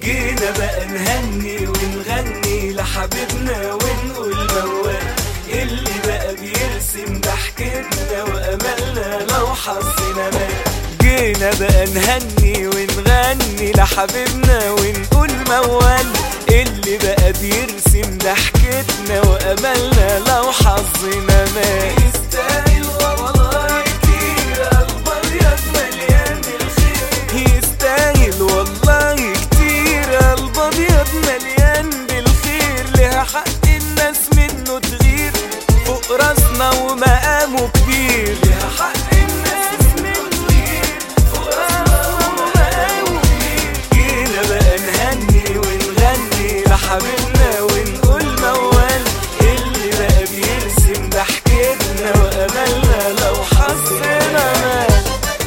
جينا بقى نهني ونغني لحبيبنا ونقول موال اللي بقى بيرسم ضحكتنا واملنا لو حظنا مات جينا بقى نهني ونغني لحبيبنا ونقول موال اللي بقى بيرسم ضحكتنا واملنا لو حظنا مات يستاهل والله كتير قلب ابيض مليان بالخير يستاهل والله كتير قلب ابيض مليان بالخير لها حق الناس منه تغير فوق راسنا ومقامه كبير لها حق الناس منه تغير فوق راسنا ومقامه كبير جينا بقى نهني ونغني لحبيبنا ونقول موال اللي بقى بيرسم ضحكتنا واملنا لو حظنا مات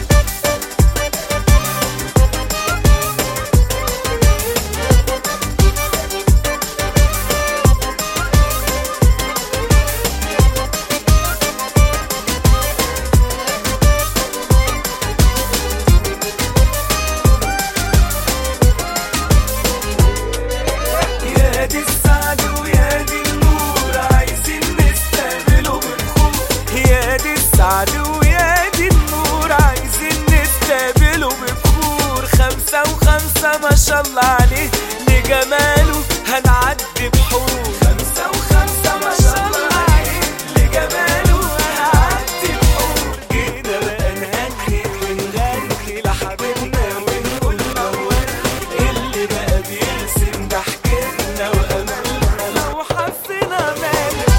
يا دي السعد ويا دي النور عايزين نستقبله بالخوف يا دي السعد ويا دي النور عايزين نستقبله ببخور خمسة وخمسة ما شاء الله عليه لجماله هنعدي بحور خمسة وخمسة ما شاء الله عليه لجماله هنعدي بحور جينا بقى نهني ونغني لحبيبنا ونقول موال اللي بقى بيرسم ضحكتنا واملنا لو حسنا مالك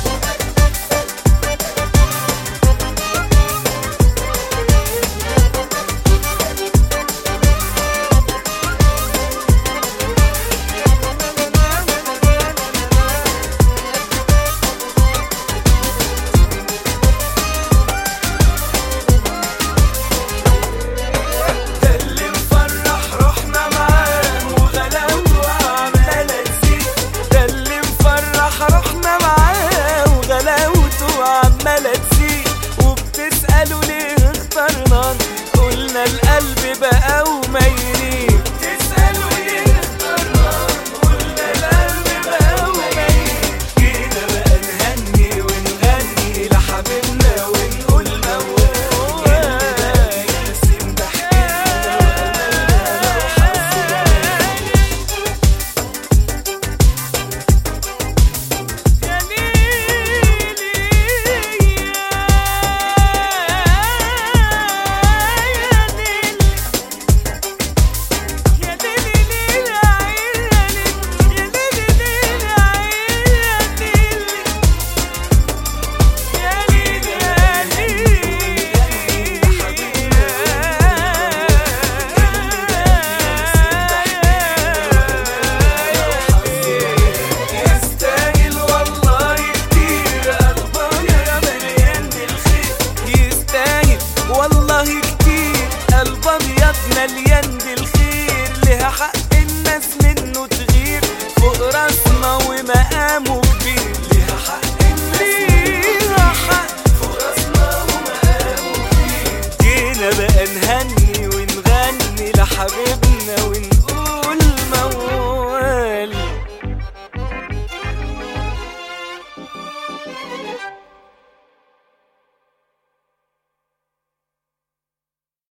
ده اللي مفرح روحنا معاه وغلاوته عمالة تزيد ده اللي مفرح روحنا معاه وغلاوته عمالة تزيد وبتسألوا ليه اخترنا قلنا القلب بقى وميلين تسألوا ليه اخترنا قلنا القلب بقى وميلين جينا بقى نهني ونغني لحبيبنا ونقول موال يرسم ضحكتنا وأملنا لو حظنا يا ليلي يا ليلي يا ليلي يا يستاهل والله كتير قلبه يا مليان بالخير يستاهل والله كتير قلب ابيض مليان بالخير لها حق الناس منه تغير فوق راسنا ومقامه كبير لها حق الناس ليها حق فوق راسنا ومقامه كبير جينا بقى نهني ونغني لحبيبنا